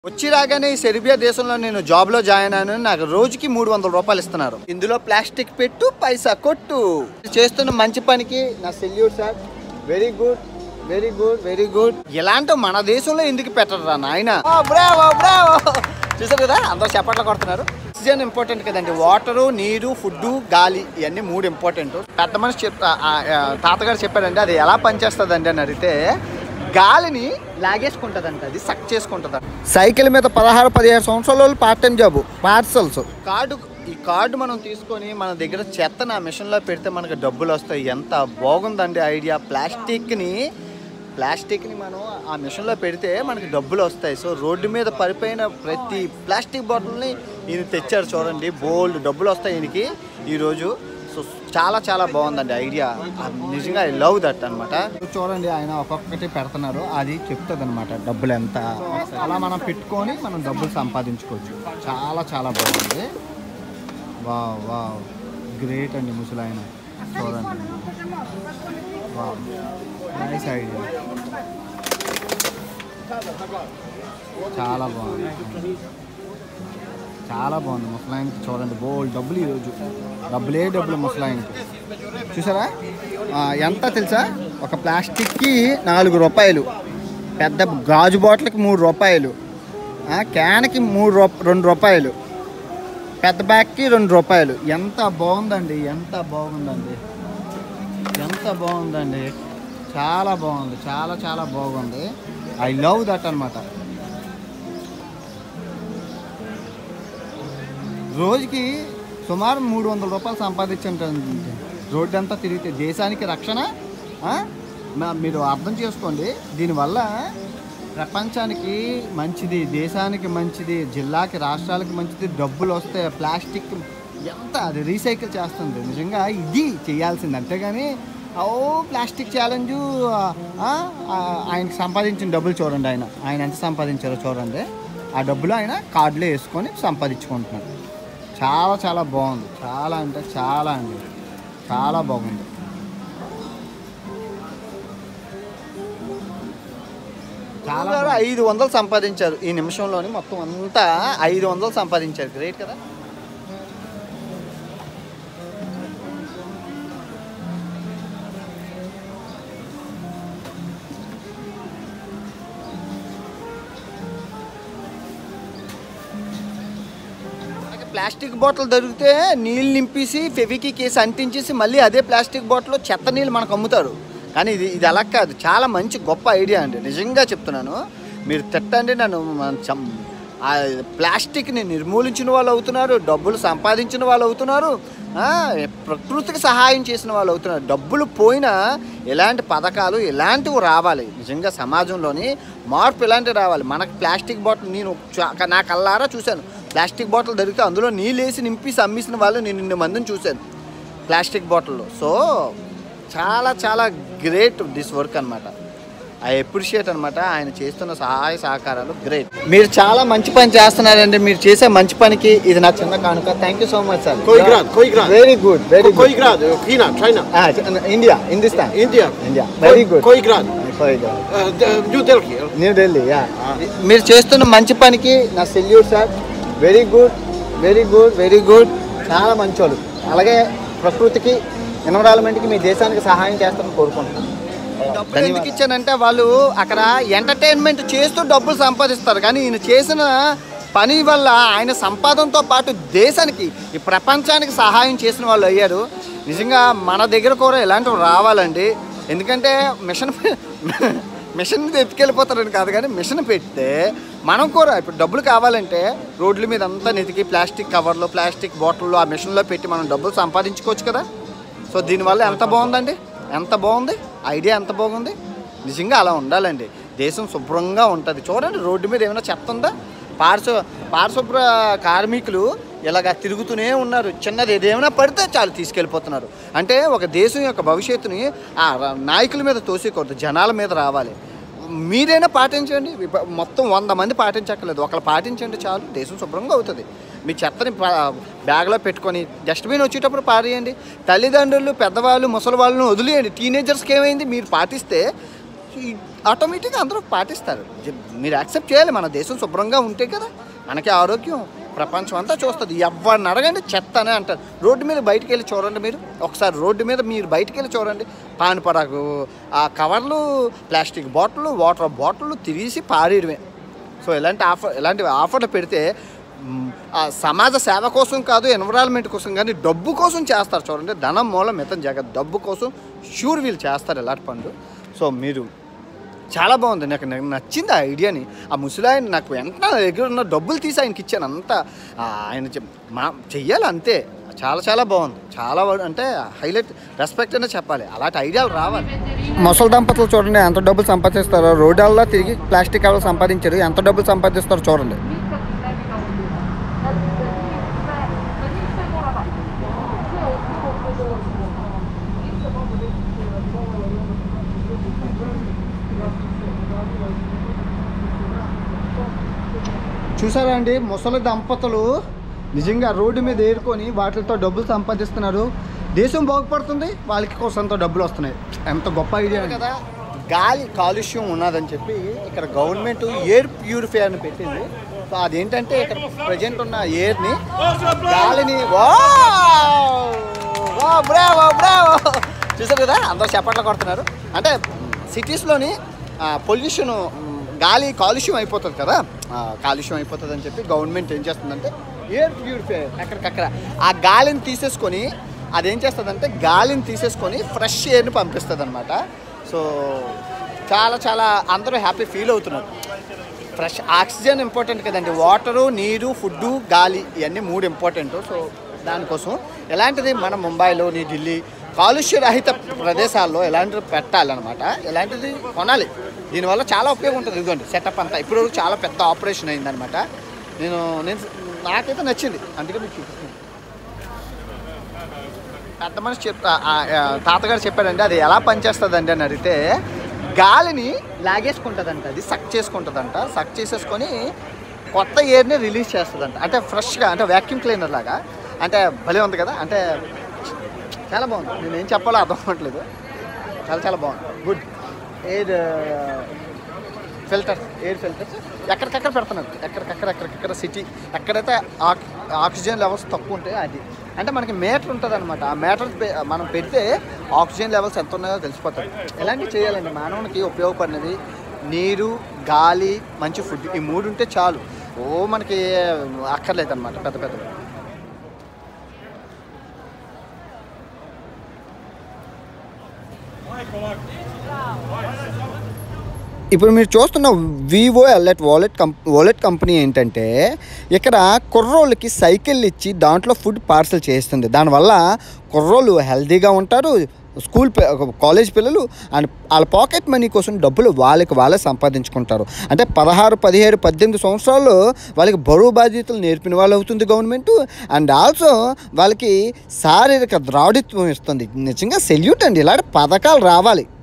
వచ్చి రాగానే ఈ సెర్బియా దేశంలో నేను జాబ్లో జాయిన్ అయ్యాను నాకు రోజుకి మూడు వందల రూపాయలు ఇస్తున్నారు ఇందులో ప్లాస్టిక్ పెట్టు పైసా కొట్టు చేస్తున్న మంచి పనికి నా salute sir very good very good very good ఇలాంటి మన దేశంలో ఎందుకు పెట్టరా నాయన బ్రావో బ్రావో చూసారు కదా అందరూ చప్పట్లు కొడుతున్నారు ఆక్సిజన్ ఇంపార్టెంట్ కదండి వాటరు నీరు ఫుడ్ గాలి ఇవన్నీ మూడు ఇంపార్టెంట్ పెద్ద మనిషి చెప్ ఆ, ఆ, తాతగారు చెప్పారండి అది ఎలా పనిచేస్తుందండి అని అడిగితే గాలిని లాగేసుకుంటుందంట అది సక్ చేసుకుంటుంది సైకిల్ మీద పదహారు పదిహేడు సంవత్సరాల వాళ్ళు part time job parcels card ఈ కార్డు మనం తీసుకొని మన దగ్గర చెత్తను ఆ మిషన్లో పెడితే మనకు డబ్బులు వస్తాయి ఎంత బాగుందండి ఐడియా ప్లాస్టిక్ని ప్లాస్టిక్ని మనం ఆ మిషన్లో పెడితే మనకి డబ్బులు వస్తాయి సో రోడ్డు మీద పడిపోయిన ప్రతి ప్లాస్టిక్ బాటిల్ని ఈయన తెచ్చారు చూడండి బోల్డ్ డబ్బులు వస్తాయి ఈయనకి ఈరోజు సో చాలా చాలా బాగుందండి ఐడియా నిజంగా ఐ లవ్ దట్ అనమాట చూడండి ఆయన ఒక్కొక్కటి పెడుతున్నారు అది చెప్తుంది అనమాట డబ్బులు ఎంత అలా మనం పెట్టుకొని మనం డబ్బులు సంపాదించుకోవచ్చు చాలా చాలా బాగుంది వా వా గ్రేట్ అండి ముసలాయన చూడండి వా నైస్ ఐడియా చాలా బాగుంది చాలా బాగుంది ముసలాయనకి చూడండి బోల్ డబ్బులు ఈరోజు డబ్బులే డబ్బులు ముసలాయనకి చూసారా ఆ, ఎంత తెలుసా ఒక ప్లాస్టిక్కి నాలుగు రూపాయలు పెద్ద గాజు బాటిల్కి మూడు రూపాయలు ఆ, క్యాన్కి మూడు రూప రెండు రూపాయలు పెద్ద బ్యాగ్కి రెండు రూపాయలు ఎంత బాగుందండి ఎంత బాగుందండి ఎంత బాగుందండి చాలా బాగుంది చాలా చాలా బాగుంది ఐ లవ్ దట్ అనమాట రోజుకి సుమారు మూడు వందల రూపాయలు సంపాదించుంటుంది రోడ్డు అంతా తిరిగితే దేశానికి రక్షణ ఆ? మా- మీరు అర్థం చేసుకోండి దీనివల్ల ప్రపంచానికి మంచిది దేశానికి మంచిది జిల్లాకి రాష్ట్రాలకి మంచిది డబ్బులు వస్తాయి ప్లాస్టిక్ ఎంత అది రీసైకిల్ చేస్తుంది నిజంగా ఇది చేయాల్సింది అంతేగాని ఓ ప్లాస్టిక్ ఛాలెంజ్ ఆయనకి సంపాదించిన డబ్బులు చూడండి ఆయన ఆయన ఎంత సంపాదించారో చూడండి ఆ డబ్బులు ఆయన కార్డులో వేసుకొని సంపాదించుకుంటున్నారు చాలా చాలా బాగుంది చాలా అంటే చాలా అండి చాలా బాగుంది చాలా ఐదు వందలు సంపాదించారు ఈ నిమిషంలోని మొత్తం అంతా ఐదు వందలు సంపాదించారు గ్రేట్ కదా మనకి ప్లాస్టిక్ బాటిల్ దొరికితే నీళ్ళు నింపేసి ఫెవికి కేసి అంటించేసి మళ్ళీ అదే ప్లాస్టిక్ బాటిల్లో చెత్త నీళ్ళు మనకు అమ్ముతారు కానీ ఇది ఇది అలా కాదు చాలా మంచి గొప్ప ఐడియా అండి నిజంగా చెప్తున్నాను మీరు తిట్టండి నన్ను మన చం- ఆ ప్లాస్టిక్ని నిర్మూలించిన వాళ్ళు అవుతున్నారు డబ్బులు సంపాదించిన వాళ్ళు అవుతున్నారు ఆ, ప్రకృతికి సహాయం చేసిన వాళ్ళు అవుతున్నారు డబ్బులు పోయినా ఇలాంటి పథకాలు ఇలాంటివి రావాలి నిజంగా సమాజంలోని మార్పు ఇలాంటివి రావాలి మనకు ప్లాస్టిక్ బాటిల్ నేను చా- నా కల్లారా చూశాను ప్లాస్టిక్ బాటిల్ దొరికితే అందులో నీళ్ళు వేసి నింపి అమ్మేసిన వాళ్ళు నేను ఇన్ని మందిని చూశాను ప్లాస్టిక్ బాటిల్లో సో చాలా చాలా గ్రేట్ దిస్ వర్క్ అనమాట ఐ అప్రిషియేట్ అనమాట ఆయన చేస్తున్న సహాయ సహకారాలు గ్రేట్ మీరు చాలా మంచి పని చేస్తున్నారండి మీరు చేసే మంచి పనికి ఇది నా చిన్న కానుక thank you so much sir Koji grad? Koji grad? Very good very Koji grad? Kina, China, India Hindustan India. India very good Koji grad? Very good Uh, d- New Delhi. New Delhi యా మీరు చేస్తున్న మంచి పనికి నా salute sir very good very good very good చాలా మంచోళ్ళు అలాగే ప్రకృతికి ఎన్విరాన్మెంట్కి మీ దేశానికి సహాయం చేస్తారని కోరుకుంటున్నాను డబ్బులు ఎందుకు ఇచ్చానంటే వాళ్ళు అక్కడ ఎంటర్టైన్మెంట్ చేస్తూ డబ్బులు సంపాదిస్తారు కానీ ఈయన చేసిన పని వల్ల ఆయన సంపాదనతో పాటు దేశానికి ఈ ప్రపంచానికి సహాయం చేసిన వాళ్ళు అయ్యారు నిజంగా మన దగ్గర కూడా ఇలాంటివి రావాలండి ఎందుకంటే మిషన్ మిషన్ ఎత్తుకెళ్ళిపోతారని కాదు కానీ మిషన్ పెడితే మనం కూడా ఇప్పుడు డబ్బులు కావాలంటే రోడ్ల మీద అంతా నెతికి ప్లాస్టిక్ కవర్లు ప్లాస్టిక్ బాటిల్లో ఆ మిషన్లో పెట్టి మనం డబ్బులు సంపాదించుకోవచ్చు కదా సో దీనివల్ల ఎంత బాగుందండి ఎంత బాగుంది ఐడియా ఎంత బాగుంది నిజంగా అలా ఉండాలండి దేశం శుభ్రంగా ఉంటుంది చూడండి రోడ్డు మీద ఏమైనా చెత్త ఉందా పారిశు పారిశుభ్ర కార్మికులు ఇలాగ తిరుగుతూనే ఉన్నారు చిన్నది ఏదేమైనా పడితే చాలు తీసుకెళ్ళిపోతున్నారు అంటే ఒక దేశం యొక్క భవిష్యత్తుని ఆ ర- నాయకుల మీద తోసేయకూడదు జనాల మీద రావాలి మీరైనా పాటించండి ఇప్ప- మొత్తం వంద మంది పాటించక్కర్లేదు ఒకళ్ళు పాటించండి చాలు దేశం శుభ్రంగా అవుతుంది మీ చెత్తని ప- బ్యాగ్లో పెట్టుకొని డస్ట్బిన్ వచ్చేటప్పుడు పారేయండి తల్లిదండ్రులు పెద్దవాళ్ళు ముసలి వాళ్ళను వదిలేయండి టీనేజర్స్కి ఏమైంది మీరు పాటిస్తే ఆటోమేటిక్గా అందరూ పాటిస్తారు జ- మీరు యాక్సెప్ట్ చేయాలి మన దేశం శుభ్రంగా ఉంటే కదా మనకి ఆరోగ్యం ప్రపంచం అంతా చూస్తుంది ఎవరిని అడగండి చెత్త అనే అంటారు రోడ్డు మీద బయటికి వెళ్ళి చూడండి మీరు ఒకసారి రోడ్డు మీద మీరు బయటికి వెళ్ళి చూడండి పాన్ పరాకు ఆ కవర్లు ప్లాస్టిక్ బాటిల్ వాటర్ బాటిల్ తిరిగి పారేయడమే సో ఇలాంటి ఆఫర్ ఇలాంటి ఆఫర్లు పెడితే మ్, ఆ సమాజ సేవ కోసం కాదు ఎన్విరాన్మెంట్ కోసం కానీ డబ్బు కోసం చేస్తారు చూడండి ధనం మూలం మితం జగత్ డబ్బు కోసం షూర్ వీళ్ళు చేస్తారు ఇలాంటి పనులు సో మీరు చాలా బాగుంది నాకు నాకు నచ్చింది ఆ ఐడియాని ఆ ముసలాయన నాకు వెంటనే నా దగ్గర ఉన్న డబ్బులు తీసి ఆయనకి ఇచ్చాను అంతా ఆ, ఆయన చె- మా చెయ్యాలి అంతే చాలా చాలా బాగుంది చాలా వా- అంటే హైలైట్ రెస్పెక్ట్ అనే చెప్పాలి అలాంటి ఐడియాలు రావాలి ముసలి దంపతులు చూడండి ఎంత డబ్బులు సంపాదిస్తారో రోడ్లలో తిరిగి ప్లాస్టిక్ కవర్లు సంపాదించారు ఎంత డబ్బులు సంపాదిస్తారో చూడండి చూసారా అండి ముసలి దంపతులు నిజంగా రోడ్డు మీద ఏరుకొని వాటితో డబ్బులు సంపాదిస్తున్నారు దేశం బాగుపడుతుంది వాళ్ళకి కోసంతో డబ్బులు వస్తున్నాయి ఎంత గొప్ప ఐడియా కదా గాలి కాలుష్యం ఉన్నదని చెప్పి ఇక్కడ గవర్నమెంట్ ఎయిర్ ప్యూరిఫై అని పెట్టింది సో అదేంటంటే ఇక్కడ ప్రజెంట్ ఉన్న ఎయిర్ని గాలిని బ్రావో బ్రావో చూసారు కదా అందరూ చప్పట్లు కొడుతున్నారు అంటే సిటీస్లోని పొల్యూషన్ గాలి కాలుష్యం అయిపోతుంది కదా ఆ, కాలుష్యం అయిపోతుంది అని చెప్పి గవర్నమెంట్ ఏం చేస్తుందంటే ఎయిర్ ప్యూరిఫై అక్కడికక్కడ ఆ గాలిని తీసేసుకొని అదేం చేస్తుందంటే గాలిని తీసేసుకొని ఫ్రెష్ ఎయిర్ని పంపిస్తుంది అనమాట సో చాలా చాలా అందరూ హ్యాపీ ఫీల్ అవుతున్నారు ఫ్రెష్ ఆక్సిజన్ ఇంపార్టెంట్ కదండి వాటరు నీరు ఫుడ్ గాలి ఇవన్నీ మూడు ఇంపార్టెంట్ సో దానికోసం ఎలాంటిది మన ముంబైలో నీ ఢిల్లీ కాలుష్య రహిత ప్రదేశాల్లో ఎలాంటిది పెట్టాలన్నమాట ఎలాంటిది కొనాలి దీనివల్ల చాలా ఉపయోగం ఉంటుంది ఇదిగోండి సెటప్ అంతా ఇప్పుడు చాలా పెద్ద ఆపరేషన్ అయిందనమాట నేను నేను నాకైతే నచ్చింది అందుకే మీకు చూపిస్తున్నాను పెద్ద మనిషి చెప్తా ఆ- ఆ తాతగారు చెప్పాడండి అది ఎలా పనిచేస్తుందండి అని అడిగితే గాలిని లాగేసుకుంటుందంట అది సక్ చేసుకుంటుందంట సక్ చేసేసుకొని కొత్త ఎయిర్ని రిలీజ్ చేస్తుందంట అంటే ఫ్రెష్గా అంటే వ్యాక్యూమ్ క్లీనర్ లాగా అంటే భలే ఉంది కదా అంటే చాలా బాగుంది నేను ఏం చెప్పాలో అర్థం అవ్వట్లేదు చాలా చాలా బాగుంది good air filters air filters ఎక్కడికక్కడ పెడుతున్నారు ఎక్కడికక్కడ ఎక్కడికక్కడ సిటీ ఎక్కడైతే ఆక్ ఆక్సిజన్ లెవెల్స్ తక్కువ ఉంటాయో అది అంటే మనకి మీటర్ ఉంటుంది అనమాట ఆ మీటర్ మనం పెడితే ఆక్సిజన్ లెవెల్స్ ఎంత ఉన్నాయో తెలిసిపోతుంది ఇలాంటివి చేయాలండి మానవునికి ఉపయోగపడినది నీరు గాలి మంచి ఫుడ్ ఈ మూడు ఉంటే చాలు ఓ మనకి అక్కర్లేదు అనమాట పెద్ద పెద్ద ఇప్పుడు మీరు చూస్తున్న వివో ఎల్ఎట్ వాలెట్ కం వాలెట్ కంపెనీ ఏంటంటే ఇక్కడ కుర్రోళ్ళకి సైకిల్ ఇచ్చి దాంట్లో ఫుడ్ పార్సల్ చేస్తుంది దానివల్ల కుర్రోళ్ళు హెల్తీగా ఉంటారు స్కూల్ పి- కాలేజ్ పిల్లలు అండ్ వాళ్ళ పాకెట్ మనీ కోసం డబ్బులు వాళ్ళకి వాళ్ళే సంపాదించుకుంటారు అంటే పదహారు పదిహేడు పద్దెనిమిది సంవత్సరాలు వాళ్ళకి బరువు బాధ్యతలు నేర్పిన వాళ్ళు అవుతుంది గవర్నమెంట్ అండ్ ఆల్సో వాళ్ళకి శారీరక ద్రాఢిత్వం ఇస్తుంది నిజంగా సెల్యూట్ అండి ఇలాంటి పథకాలు రావాలి